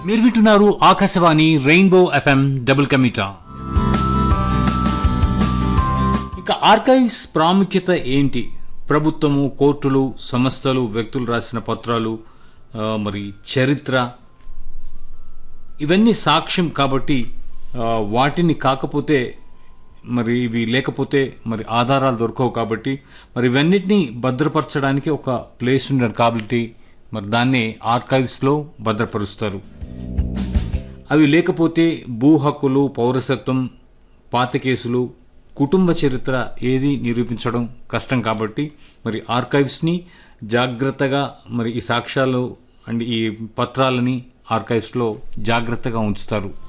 మీరు వింటున్నారు Akashvani rainbow FM డబుల్ కమిటా ఇక ఆర్కైవ్స్ ప్రాముఖ్యత ఏంటి ప్రభుత్వము కోర్టులు సంస్థలు వ్యక్తులు రాసిన పత్రాలు ఆ, మరి చరిత్ర ఇవన్నీ సాక్ష్యం కాబట్టి ఆ, వాటిని కాకపోతే మరి ఇవి లేకపోతే మరి ఆధారాలు దొరకవు కాబట్టి మరి ఇవన్నిటిని భద్రపరచడానికి ఒక ప్లేస్ ఉండదు కాబట్టి మరి దాన్ని ఆర్కైవ్స్లో భద్రపరుస్తారు అవి లేకపోతే భూ హక్కులు పౌరసత్వం పాత కేసులు కుటుంబ చరిత్ర ఏది నిరూపించడం కష్టం కాబట్టి మరి ఆర్కైవ్స్ని జాగ్రత్తగా మరి ఈ సాక్ష్యాలు అండ్ ఈ పత్రాలని ఆర్కైవ్స్లో జాగ్రత్తగా ఉంచుతారు